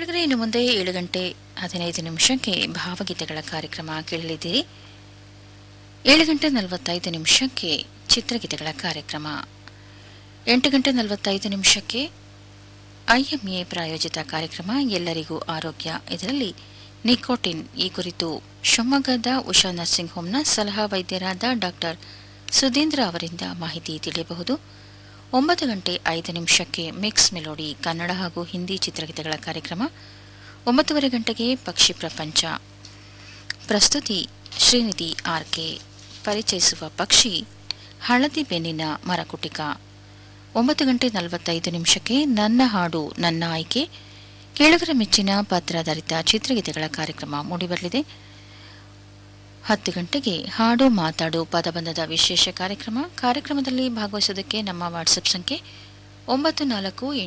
ಕೇಳಿದರೆ ಇನ್ನು ಮುಂದೆ ಏಳು ಗಂಟೆ ಹದಿನೈದು ನಿಮಿಷಕ್ಕೆ ಭಾವಗೀತೆಗಳ ಕಾರ್ಯಕ್ರಮ ಕೇಳಲಿದ್ದೀರಿ ಏಳು ಗಂಟೆ ನಲವತ್ತೈದು ನಿಮಿಷಕ್ಕೆ ಚಿತ್ರಗೀತೆಗಳ ಕಾರ್ಯಕ್ರಮ ಎಂಟು ಗಂಟೆ ನಲವತ್ತೈದು ನಿಮಿಷಕ್ಕೆ ಐಎಂಎ ಪ್ರಾಯೋಜಿತ ಕಾರ್ಯಕ್ರಮ ಎಲ್ಲರಿಗೂ ಆರೋಗ್ಯ ಇದರಲ್ಲಿ ನಿಕೋಟಿನ್ ಈ ಕುರಿತು ಶಿವಮೊಗ್ಗದ ಉಷಾ ನರ್ಸಿಂಗ್ ಹೋಮ್ನ ಸಲಹಾ ವೈದ್ಯರಾದ ಡಾಕ್ಟರ್ ಸುಧೀಂದ್ರ ಅವರಿಂದ ಮಾಹಿತಿ ತಿಳಿಯಬಹುದು ಒಂಬತ್ತು ಗಂಟೆ ಐದು ನಿಮಿಷಕ್ಕೆ ಮಿಕ್ಸ್ ಮೆಲೋಡಿ ಕನ್ನಡ ಹಾಗೂ ಹಿಂದಿ ಚಿತ್ರಗೀತೆಗಳ ಕಾರ್ಯಕ್ರಮ ಒಂಬತ್ತುವರೆ ಗಂಟೆಗೆ ಪಕ್ಷಿ ಪ್ರಪಂಚ ಪ್ರಸ್ತುತಿ ಶ್ರೀನಿಧಿ ಆರ್ಕೆ ಪರಿಚಯಿಸುವ ಪಕ್ಷಿ ಹಳದಿ ಬೆನ್ನಿನ ಮರಕುಟಿಕ ಒಂಬತ್ತು ಗಂಟೆ ನಲವತ್ತೈದು ನಿಮಿಷಕ್ಕೆ ನನ್ನ ಹಾಡು ನನ್ನ ಆಯ್ಕೆ ಕೇಳುಗರ ಮೆಚ್ಚಿನ ಪತ್ರಾಧಾರಿತ ಚಿತ್ರಗೀತೆಗಳ ಕಾರ್ಯಕ್ರಮ ಮೂಡಿಬರಲಿದೆ ಹತ್ತು ಗಂಟೆಗೆ ಹಾಡು ಮಾತಾಡು ಪದಬಂಧದ ವಿಶೇಷ ಕಾರ್ಯಕ್ರಮ ಕಾರ್ಯಕ್ರಮದಲ್ಲಿ ಭಾಗವಹಿಸುವುದಕ್ಕೆ ನಮ್ಮ ವಾಟ್ಸಪ್ ಸಂಖ್ಯೆ ಒಂಬತ್ತು ನಾಲ್ಕು